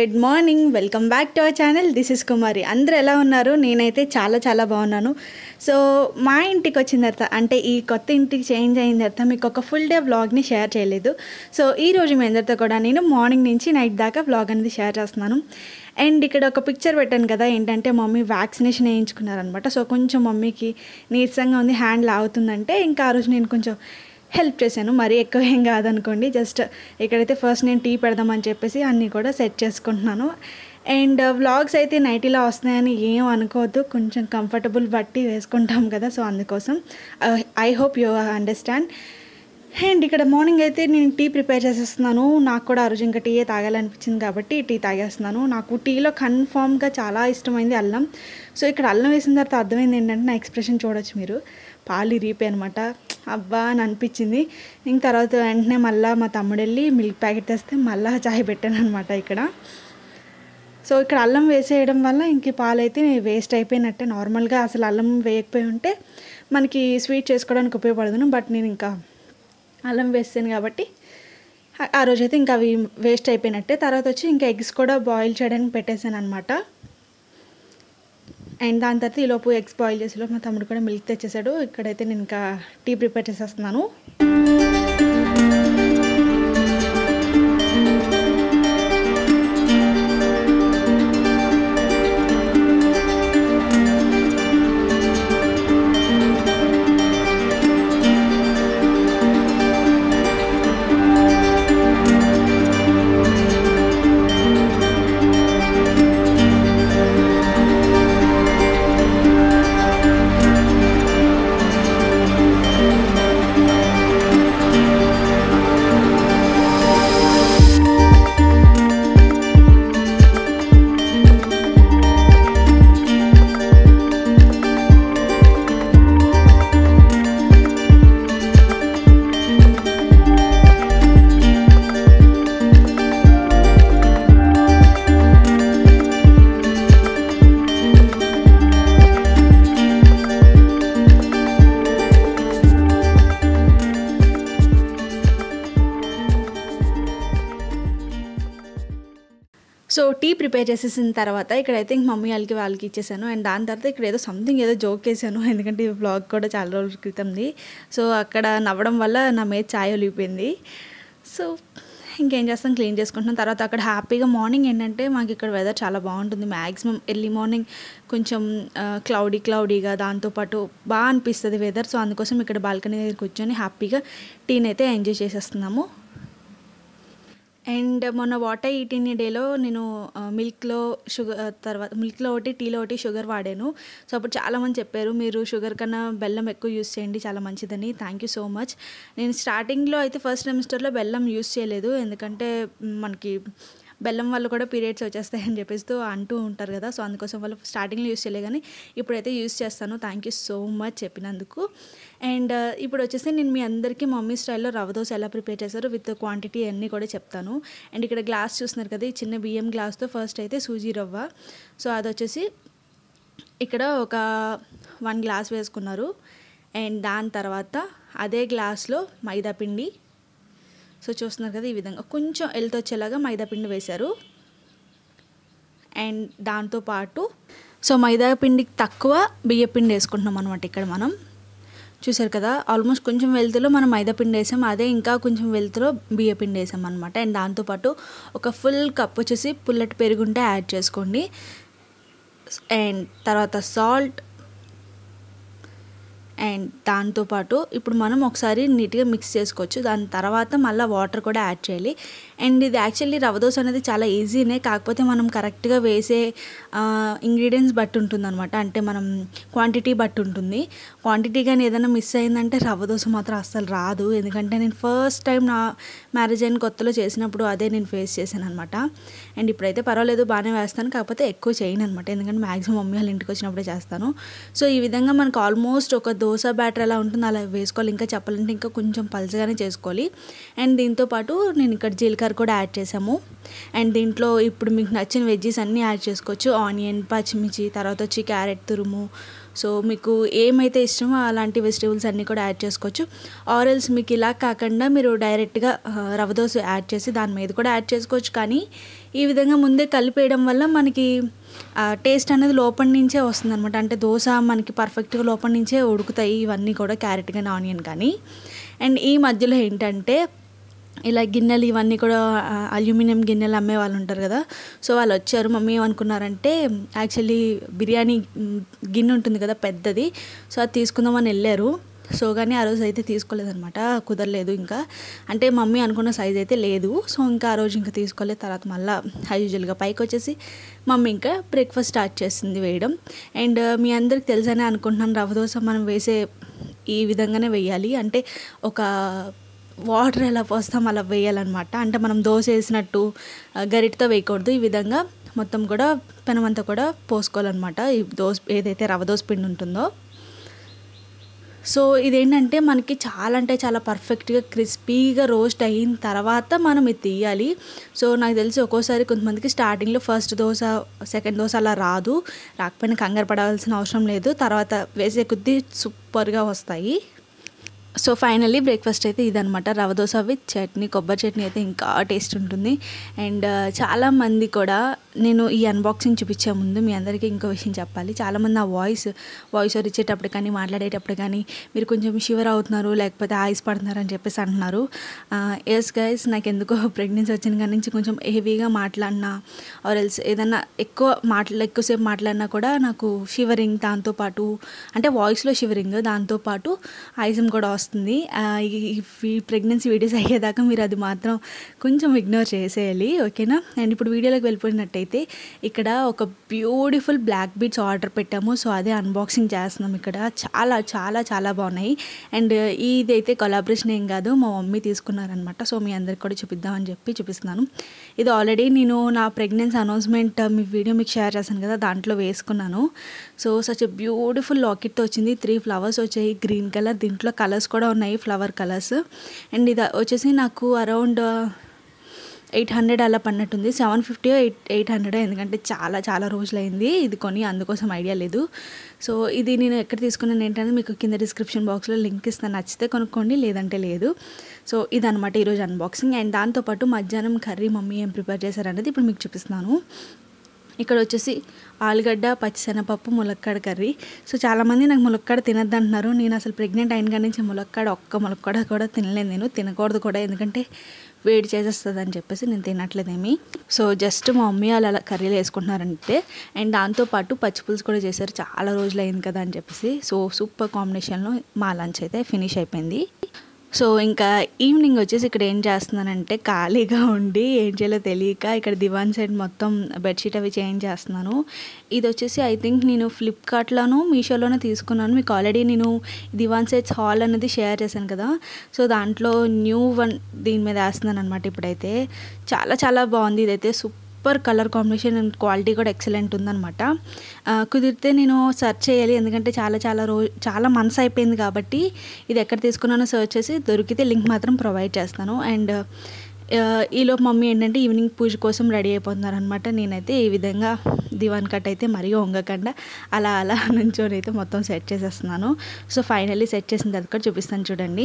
good morning welcome back to our channel this is Kumari అందరూ ఎలా ఉన్నారు నేనైతే చాలా చాలా బాగున్నాను సో మా ఇంటికి వచ్చిన తర్వాత అంటే ఈ కొత్త ఇంటికి చేంజ్ అయిన తర్వాత మీకు ఒక ఫుల్ డే వ్లాగ్ని షేర్ చేయలేదు సో ఈ రోజు మీ అందరితో కూడా నేను మార్నింగ్ నుంచి నైట్ దాకా వ్లాగ్ అనేది షేర్ చేస్తున్నాను అండ్ ఇక్కడ ఒక పిక్చర్ పెట్టాను కదా ఏంటంటే మమ్మీ వ్యాక్సినేషన్ వేయించుకున్నారనమాట సో కొంచెం మమ్మీకి నీరసంగా ఉంది హ్యాండ్ లాగుతుందంటే ఇంకా ఆ రోజు నేను కొంచెం హెల్ప్ చేశాను మరీ ఎక్కువ ఏం కాదనుకోండి జస్ట్ ఇక్కడైతే ఫస్ట్ నేను టీ పెడదామని చెప్పేసి అన్నీ కూడా సెట్ చేసుకుంటున్నాను అండ్ వ్లాగ్స్ అయితే నైటీలో వస్తున్నాయని ఏం అనుకోవద్దు కొంచెం కంఫర్టబుల్ బట్టి వేసుకుంటాం కదా సో అందుకోసం I hope you understand and ఇక్కడ మార్నింగ్ అయితే నేను టీ ప్రిపేర్ చేసేస్తున్నాను నాకు కూడా ఆ రోజు ఇంకా టీయే తాగాలనిపించింది కాబట్టి టీ తాగేస్తున్నాను నాకు టీలో కన్ఫామ్గా చాలా ఇష్టమైంది అల్లం సో ఇక్కడ అల్లం వేసిన తర్వాత అర్థమైంది ఏంటంటే నా ఎక్స్ప్రెషన్ చూడొచ్చు మీరు పాలు ఇరిగిపోయి అనమాట అబ్బా అని అనిపించింది ఇంక తర్వాత వెంటనే మళ్ళీ మా తమ్ముడు వెళ్ళి మిల్క్ ప్యాకెట్ తెస్తే మళ్ళీ చాయ్ పెట్టాను అనమాట ఇక్కడ సో ఇక్కడ అల్లం వేసేయడం వల్ల ఇంక పాలు అయితే వేస్ట్ అయిపోయినట్టే నార్మల్గా అసలు అల్లం వేయకపోయి ఉంటే మనకి స్వీట్ చేసుకోవడానికి ఉపయోగపడదును బట్ నేను ఇంకా అల్లం వేస్తాను కాబట్టి ఆ- ఆ రోజైతే ఇంకా అవి వేస్ట్ అయిపోయినట్టే తర్వాత వచ్చి ఇంకా ఎగ్స్ కూడా బాయిల్ చేయడానికి పెట్టేశాను అనమాట అండ్ దాని తర్వాత ఈలోపు ఎగ్స్ బాయిల్ చేసేలోపు మా తమ్ముడు కూడా మిల్క్ తెచ్చేసాడు ఇక్కడైతే నేను ఇంకా టీ ప్రిపేర్ చేసేస్తున్నాను సో టీ ప్రిపేర్ చేసేసిన తర్వాత ఇక్కడైతే ఇంక మమ్మీ వాళ్ళకి వాళ్ళకి ఇచ్చేసాను అండ్ దాని తర్వాత ఇక్కడ ఏదో సంథింగ్ ఏదో జోక్ వేసాను ఎందుకంటే ఈ బ్లాగ్ కూడా చాలా రోజుల క్రితంది సో అక్కడ నవ్వడం వల్ల నా మీద ఛాయ్ ఒలిగిపోయింది సో ఇంకేం చేస్తాం క్లీన్ చేసుకుంటున్నాం తర్వాత అక్కడ హ్యాపీగా మార్నింగ్ ఏంటంటే మాకు ఇక్కడ వెదర్ చాలా బాగుంటుంది మ్యాక్సిమం ఎర్లీ మార్నింగ్ కొంచెం క్లౌడీ క్లౌడీగా దాంతోపాటు బాగా అనిపిస్తుంది వెదర్ సో అందుకోసం ఇక్కడ బాల్కనీ దగ్గర కూర్చొని హ్యాపీగా టీని అయితే ఎంజాయ్ చేసేస్తున్నాము అండ్ మొన్న వాటర్ ఈటిన్ డేలో నేను మిల్క్లో షుగర్ తర్వాత మిల్క్లో ఒకటి టీలో ఒకటి షుగర్ వాడాను సో అప్పుడు చాలామంది చెప్పారు మీరు షుగర్ కన్నా బెల్లం ఎక్కువ యూస్ చేయండి చాలా మంచిదని థ్యాంక్ యూ సో మచ్ నేను స్టార్టింగ్లో అయితే ఫస్ట్ సెమిస్టర్లో బెల్లం యూస్ చేయలేదు ఎందుకంటే మ్, మనకి బెల్లం వల్ల కూడా పీరియడ్స్ వచ్చేస్తాయని చెప్పేసి అంటూ ఉంటారు కదా సో అందుకోసం వాళ్ళు స్టార్టింగ్లో యూస్ చేయలే కానీ ఇప్పుడైతే యూస్ చేస్తాను థ్యాంక్ యూ సో మచ్ చెప్పినందుకు అండ్ ఇప్పుడు వచ్చేసి నేను మీ అందరికీ మమ్మీ స్టైల్లో రవ్వ దోశ ఎలా ప్రిపేర్ చేశారో విత్ క్వాంటిటీ అన్నీ కూడా చెప్తాను అండ్ ఇక్కడ గ్లాస్ చూస్తున్నారు కదా ఈ చిన్న బియ్యం గ్లాస్తో ఫస్ట్ అయితే సూజీ రవ్వ సో అది వచ్చేసి ఇక్కడ ఒక వన్ గ్లాస్ వేసుకున్నారు అండ్ దాని తర్వాత అదే గ్లాస్లో మైదా పిండి సో చూస్తున్నారు కదా ఈ విధంగా కొంచెం ఎల్తో వచ్చేలాగా మైదా పిండి వేశారు అండ్ దాంతోపాటు సో మైదా పిండికి తక్కువ బియ్య పిండి వేసుకుంటున్నాం అనమాట ఇక్కడ మనం చూసారు కదా ఆల్మోస్ట్ కొంచెం వెలుతులో మనం మైదా పిండి వేసాం అదే ఇంకా కొంచెం వెలుతులో బియ్య పిండి వేసాం అనమాట అండ్ దాంతోపాటు ఒక ఫుల్ కప్ వచ్చేసి పుల్లటి పెరుగుంటే యాడ్ చేసుకోండి అండ్ తర్వాత సాల్ట్ అండ్ దాంతోపాటు ఇప్పుడు మనం ఒకసారి నీట్గా మిక్స్ చేసుకోవచ్చు దాని తర్వాత మళ్ళీ వాటర్ కూడా యాడ్ చేయాలి అండ్ ఇది యాక్చువల్లీ రవ్వ దోశ అనేది చాలా ఈజీనే కాకపోతే మనం కరెక్ట్గా వేసే ఇంగ్రీడియంట్స్ బట్టి ఉంటుంది అనమాట అంటే మనం క్వాంటిటీ బట్టి ఉంటుంది క్వాంటిటీ కానీ ఏదైనా మిస్ అయిందంటే రవ్వ దోశ మాత్రం అస్సలు రాదు ఎందుకంటే నేను ఫస్ట్ టైం నా మ్యారేజ్ అయిన కొత్తలో చేసినప్పుడు అదే నేను ఫేస్ చేశాను అనమాట అండ్ ఇప్పుడైతే పర్వాలేదు బాగానే వేస్తాను కాకపోతే ఎక్కువ చేయను అనమాట ఎందుకంటే మ్యాక్సిమం మమ్మీ వాళ్ళ ఇంటికి వచ్చినప్పుడే చేస్తాను సో ఈ విధంగా మనకు ఆల్మోస్ట్ ఒక దోశ బ్యాటర్ ఎలా ఉంటుందో అలా వేసుకోవాలి ఇంకా చెప్పాలంటే ఇంకా కొంచెం పలచగానే చేసుకోవాలి అండ్ దీంతో పాటు నేను ఇక్కడ జీలకర్ర కూడా యాడ్ చేసాము అండ్ దీంట్లో ఇప్పుడు మీకు నచ్చిన వెజ్జెస్ అన్నీ యాడ్ చేసుకోవచ్చు ఆనియన్ పచ్చిమిర్చి తర్వాత వచ్చి క్యారెట్ తురుము సో మీకు ఏమైతే ఇష్టమో అలాంటి వెజిటేబుల్స్ అన్నీ కూడా యాడ్ చేసుకోవచ్చు ఆరెల్స్ మీకు ఇలా కాకుండా మీరు డైరెక్ట్గా ఆ, రవ్వ దోశ యాడ్ చేసి దాని మీద కూడా యాడ్ చేసుకోవచ్చు కానీ ఈ విధంగా ముందే కలిపేయడం వల్ల మనకి టేస్ట్ అనేది లోపల నుంచే వస్తుంది అనమాట అంటే దోశ మనకి పర్ఫెక్ట్గా లోపల నుంచే ఉడుకుతాయి ఇవన్నీ కూడా క్యారెట్ కానీ ఆనియన్ కానీ అండ్ ఈ మధ్యలో ఏంటంటే ఇలా గిన్నెలు ఇవన్నీ కూడా ఆ, అల్యూమినియం గిన్నెలు అమ్మే వాళ్ళు ఉంటారు కదా సో వాళ్ళు వచ్చారు మమ్మీ ఏమనుకున్నారంటే యాక్చువల్లీ బిర్యానీ మ్, గిన్నె ఉంటుంది కదా పెద్దది సో అది తీసుకుందామని వెళ్ళారు సో కానీ ఆ రోజు అయితే తీసుకోలేదనమాట కుదరలేదు ఇంకా అంటే మమ్మీ అనుకున్న సైజ్ అయితే లేదు సో ఇంకా ఆ రోజు ఇంకా తీసుకోలేదు తర్వాత మళ్ళీ యూజువల్గా పైకి వచ్చేసి మమ్మీ ఇంకా బ్రేక్ఫాస్ట్ స్టార్ట్ చేసింది వేయడం అండ్ మీ అందరికి తెలుసనే అనుకుంటున్నాను రవ్వ దోశ మనం వేసే ఈ విధంగానే వేయాలి అంటే ఒక వాటర్ ఎలా పోస్తాం అలా వేయాలన్నమాట అంటే మనం దోశ వేసినట్టు ఆ, గరిటతో వేయకూడదు ఈ విధంగా మొత్తం కూడా పెనమంతా కూడా పోసుకోవాలన్నమాట ఈ దోశ ఏదైతే రవ్వ దోశ పిండి ఉంటుందో సో ఇదేంటంటే మనకి చాలా అంటే చాలా పర్ఫెక్ట్గా క్రిస్పీగా రోస్ట్ అయిన తర్వాత మనం ఇది తీయాలి సో నాకు తెలిసి ఒక్కోసారి కొంతమందికి స్టార్టింగ్లో ఫస్ట్ దోశ సెకండ్ దోశ అలా రాదు రాకపోయినా కంగారు పడాల్సిన అవసరం లేదు తర్వాత వేసే కొద్దీ సూపర్గా వస్తాయి సో ఫైనల్లీ బ్రేక్ఫాస్ట్ అయితే ఇదనమాట రవ దోశ విత్ చట్నీ కొబ్బరి చట్నీ అయితే ఇంకా టేస్ట్ ఉంటుంది అండ్ చాలామంది కూడా నేను ఈ అన్బాక్సింగ్ చూపించే ముందు మీ అందరికీ ఇంకో విషయం చెప్పాలి చాలామంది ఆ వాయిస్ వాయిస్ ఓవర్ ఇచ్చేటప్పుడు కానీ మాట్లాడేటప్పుడు కానీ మీరు కొంచెం షివర్ అవుతున్నారు లేకపోతే ఆయిస్ పడుతున్నారు అని చెప్పేసి అంటున్నారు ఎస్ గైస్ నాకు ఎందుకో ప్రెగ్నెన్సీ వచ్చిన కాడి నుంచి కొంచెం హెవీగా మాట్లాడినా ఆర్ ఎల్స్ ఏదన్నా ఎక్కువ మాట్లా ఎక్కువసేపు మాట్లాడినా కూడా నాకు షివరింగ్ దాంతోపాటు అంటే వాయిస్లో షివరింగ్ దాంతోపాటు ఆయిజం కూడా వస్తుంది ఆ, ఈ- ఈ ప్రెగ్నెన్సీ వీడియోస్ అయ్యేదాకా మీరు అది మాత్రం కొంచెం ఇగ్నోర్ చేసేయాలి ఓకేనా అండ్ ఇప్పుడు వీడియోలోకి వెళ్ళిపోయినట్టయితే ఇక్కడ ఒక బ్యూటిఫుల్ బ్లాక్ బీట్స్ ఆర్డర్ పెట్టాము సో అదే అన్బాక్సింగ్ చేస్తున్నాం ఇక్కడ చాలా చాలా చాలా బాగున్నాయి అండ్ ఇదైతే కొలాబరేషన్ ఏం కాదు మా మమ్మీ తీసుకున్నారనమాట సో మీ అందరికి కూడా చూపిద్దామని చెప్పి చూపిస్తున్నాను ఇది ఆల్రెడీ నేను నా ప్రెగ్నెన్సీ అనౌన్స్మెంట్ మీ వీడియో మీకు షేర్ చేశాను కదా దాంట్లో వేసుకున్నాను సో సచ్ బ్యూటిఫుల్ లాకెట్తో వచ్చింది త్రీ ఫ్లవర్స్ వచ్చాయి గ్రీన్ కలర్ దీంట్లో కలర్స్ కూడా ఉన్నాయి ఫ్లవర్ కలర్స్ అండ్ ఇది వచ్చేసి నాకు అరౌండ్ ఎయిట్ హండ్రెడ్ అలా పడినట్టుంది seven fifty eight eight hundred ఎందుకంటే చాలా చాలా రోజులైంది ఇది కొని అందుకోసం ఐడియా లేదు సో ఇది నేను ఎక్కడ తీసుకున్నాను ఏంటంటే మీకు కింద డిస్క్రిప్షన్ బాక్స్లో లింక్ ఇస్తాను నచ్చితే కొనుక్కోండి లేదంటే లేదు సో ఇదనమాట ఈరోజు అన్బాక్సింగ్ అండ్ దాంతోపాటు మధ్యాహ్నం కర్రీ మమ్మీ ఏం ప్రిపేర్ చేశారనేది ఇప్పుడు మీకు చూపిస్తున్నాను ఇక్కడ వచ్చేసి ఆలుగడ్డ పచ్చిశనగపప్పు ములక్కాడ కర్రీ సో చాలామంది నాకు ములక్కాడ తినద్దు అంటున్నారు నేను అసలు ప్రెగ్నెంట్ అయిన కాడి నుంచి ములక్కాడ ఒక్క ములక్కాడ కూడా తినలేదు నేను తినకూడదు కూడా ఎందుకంటే వేడి చేసేస్తుంది అని చెప్పేసి నేను తినట్లేదేమి సో జస్ట్ మా మమ్మీ వాళ్ళు అలా కర్రీలు వేసుకుంటున్నారంటే అండ్ దాంతోపాటు పచ్చిపులుసు కూడా చేశారు చాలా రోజులు అయింది కదా అని చెప్పేసి సో సూపర్ కాంబినేషన్లో మా లంచ్ అయితే ఫినిష్ అయిపోయింది సో ఇంకా ఈవినింగ్ వచ్చేసి ఇక్కడ ఏం చేస్తున్నానంటే ఖాళీగా ఉండి ఏం చేయాలో తెలియక ఇక్కడ దివాన్ సెట్ మొత్తం బెడ్షీట్ అవి చేంజ్ చేస్తున్నాను ఇది వచ్చేసి ఐ థింక్ నేను ఫ్లిప్కార్ట్లోను మీషోలోనే తీసుకున్నాను మీకు ఆల్రెడీ నేను దివాన్ సెట్స్ హాల్ అనేది షేర్ చేశాను కదా సో దాంట్లో న్యూ వన్ దీని మీద వేస్తున్నాను అనమాట ఇప్పుడైతే చాలా చాలా బాగుంది ఇదైతే super super colour combination and quality కూడా ఎక్సలెంట్ ఉందన్నమాట ఆ, కుదిరితే నేను సెర్చ్ చేయాలి ఎందుకంటే చాలా చాలా రోజు చాలా మంత్స్ అయిపోయింది కాబట్టి ఇది ఎక్కడ తీసుకున్నానో సెర్చ్ చేసి దొరికితే లింక్ మాత్రం ప్రొవైడ్ చేస్తాను అండ్ ఈలోపు మమ్మీ ఏంటంటే ఈవినింగ్ పూజ కోసం రెడీ అయిపోతున్నారు అనమాట నేనైతే ఈ విధంగా దివాన్ కట్ అయితే మరీ వంగకుండా అలా అలా నుంచొని అయితే మొత్తం సెట్ చేసేస్తున్నాను సో ఫైనల్లీ సెట్ చేసిన తర్వాత కూడా చూపిస్తాను చూడండి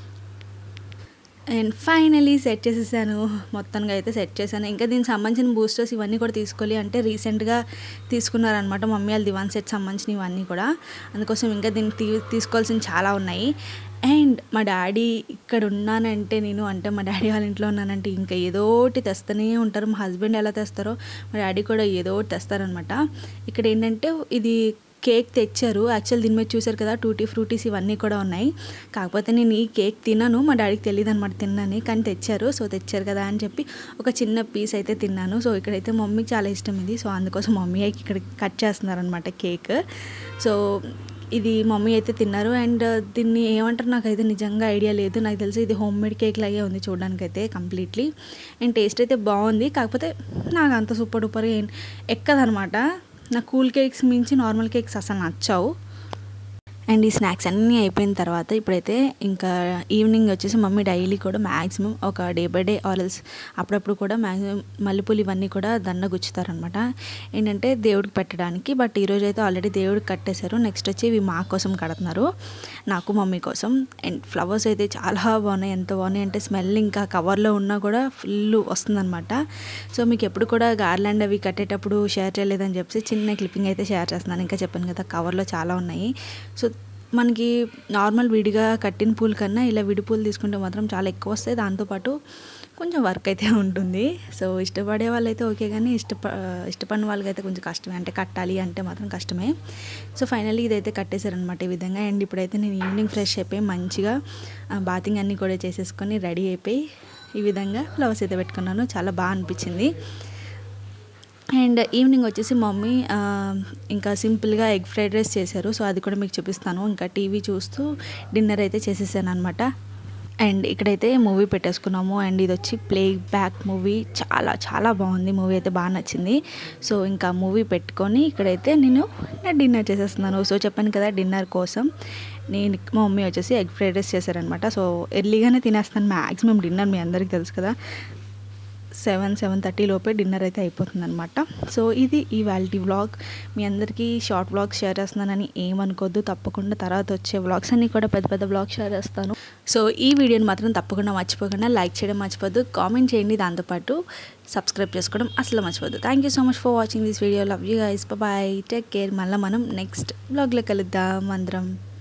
అండ్ ఫైనలీ సెట్ చేసేసాను మొత్తంగా అయితే సెట్ చేశాను ఇంకా దీనికి సంబంధించిన బూస్టర్స్ ఇవన్నీ కూడా తీసుకోవాలి అంటే రీసెంట్గా తీసుకున్నారనమాట మమ్మీ వాళ్ళ దివాన్ సెట్ సంబంధించిన ఇవన్నీ కూడా అందుకోసం ఇంకా దీనికి తీ తీసుకోవాల్సిన చాలా ఉన్నాయి అండ్ మా డాడీ ఇక్కడ ఉన్నానంటే నేను అంటే మా డాడీ వాళ్ళ ఇంట్లో ఉన్నానంటే ఇంకా ఏదో ఒకటి తెస్తూనే ఉంటారు మా హస్బెండ్ ఎలా తెస్తారో మా డాడీ కూడా ఏదో ఒకటి తెస్తారనమాట ఇక్కడ ఏంటంటే ఇది కేక్ తెచ్చారు యాక్చువల్ దీని మీద చూసారు కదా టూటీ ఫ్రూటీస్ ఇవన్నీ కూడా ఉన్నాయి కాకపోతే నేను ఈ కేక్ తినను మా డాడీకి తెలియదు అనమాట తిన్నాను కానీ తెచ్చారు సో తెచ్చారు కదా అని చెప్పి ఒక చిన్న పీస్ అయితే తిన్నాను సో ఇక్కడైతే మమ్మీకి చాలా ఇష్టం ఇది సో అందుకోసం మమ్మీ ఇక్కడ కట్ చేస్తున్నారనమాట కేక్ సో ఇది మమ్మీ అయితే తిన్నారు అండ్ దీన్ని ఏమంటారు నాకైతే నిజంగా ఐడియా లేదు నాకు తెలిసి ఇది హోమ్ మేడ్ కేక్ లాగే ఉంది చూడడానికి అయితే కంప్లీట్లీ అండ్ టేస్ట్ అయితే బాగుంది కాకపోతే నాకు అంత సూపర్ డూపర్ ఎక్కదనమాట నా కూల్ కేక్స్ మించి నార్మల్ కేక్స్ అసలు నచ్చావు అండ్ ఈ స్నాక్స్ అన్నీ అయిపోయిన తర్వాత ఇప్పుడైతే ఇంకా ఈవినింగ్ వచ్చేసి మమ్మీ డైలీ కూడా మ్యాక్సిమం ఒక డే బై డే ఆరల్స్ అప్పుడప్పుడు కూడా మ్యాక్సిమం మల్లెపూలు ఇవన్నీ కూడా దండ గుచ్చుతారనమాట ఏంటంటే దేవుడికి పెట్టడానికి బట్ ఈరోజు అయితే ఆల్రెడీ దేవుడికి కట్టేశారు నెక్స్ట్ వచ్చి ఇవి మా కోసం కడుతున్నారు నాకు మమ్మీ కోసం అండ్ ఫ్లవర్స్ అయితే చాలా బాగున్నాయి ఎంత బాగున్నాయి అంటే స్మెల్ ఇంకా కవర్లో ఉన్నా కూడా ఫుల్ వస్తుందన్నమాట సో మీకు ఎప్పుడు కూడా గార్లాండ్ అవి కట్టేటప్పుడు షేర్ చేయలేదని చెప్పి చిన్న క్లిప్పింగ్ అయితే షేర్ చేస్తున్నాను ఇంకా చెప్పాను కదా కవర్లో చాలా ఉన్నాయి సో మనకి నార్మల్ విడిగా కట్టిన పూల కన్నా ఇలా విడి పూలు తీసుకుంటే మాత్రం చాలా ఎక్కువ వస్తాయి దాంతోపాటు కొంచెం వర్క్ అయితే ఉంటుంది సో ఇష్టపడే వాళ్ళైతే ఓకే కానీ ఇష్టప ఇష్టపడిన వాళ్ళకైతే కొంచెం కష్టమే అంటే కట్టాలి అంటే మాత్రం కష్టమే సో ఫైనల్లీ ఇదైతే కట్టేశారనమాట ఈ విధంగా అండ్ ఇప్పుడైతే నేను ఈవినింగ్ ఫ్రెష్ అయిపోయి మంచిగా బాతింగ్ అన్నీ కూడా చేసేసుకొని రెడీ అయిపోయి ఈ విధంగా ఫ్లవర్స్ అయితే పెట్టుకున్నాను చాలా బాగా అనిపించింది అండ్ ఈవినింగ్ వచ్చేసి మమ్మీ ఆ, ఇంకా సింపుల్గా ఎగ్ ఫ్రైడ్ రైస్ చేశారు సో అది కూడా మీకు చూపిస్తాను ఇంకా టీవీ చూస్తూ డిన్నర్ అయితే చేసేసాను అనమాట అండ్ ఇక్కడైతే మూవీ పెట్టేసుకున్నాము అండ్ ఇది వచ్చి ప్లే బ్యాక్ మూవీ చాలా చాలా బాగుంది మూవీ అయితే బాగా నచ్చింది సో ఇంకా మూవీ పెట్టుకొని ఇక్కడైతే నేను డిన్నర్ చేసేస్తున్నాను సో చెప్పాను కదా డిన్నర్ కోసం నేను మా మమ్మీ వచ్చేసి ఎగ్ ఫ్రైడ్ రైస్ చేశారనమాట సో ఎర్లీగానే తినేస్తాను మ్యాక్సిమం డిన్నర్ మీ అందరికీ తెలుసు కదా సెవెన్ సెవెన్ థర్టీ లోపే డిన్నర్ అయితే అయిపోతుంది అనమాట సో ఇది ఈ వ్యాలిటీ వ్లాగ్ మీ అందరికీ షార్ట్ వ్లాగ్స్ షేర్ చేస్తున్నానని ఏమనుకోద్దు తప్పకుండా తర్వాత వచ్చే వ్లాగ్స్ అన్నీ కూడా పెద్ద పెద్ద వ్లాగ్స్ షేర్ చేస్తాను సో ఈ వీడియోని మాత్రం తప్పకుండా మర్చిపోకుండా లైక్ చేయడం మర్చిపోద్దు కామెంట్ చేయండి దాంతోపాటు సబ్స్క్రైబ్ చేసుకోవడం అసలు మర్చిపోద్దు thank you so much for watching this video love you guys bye take care మళ్ళీ మనం నెక్స్ట్ వ్లాగ్లో కలుద్దాం అందరం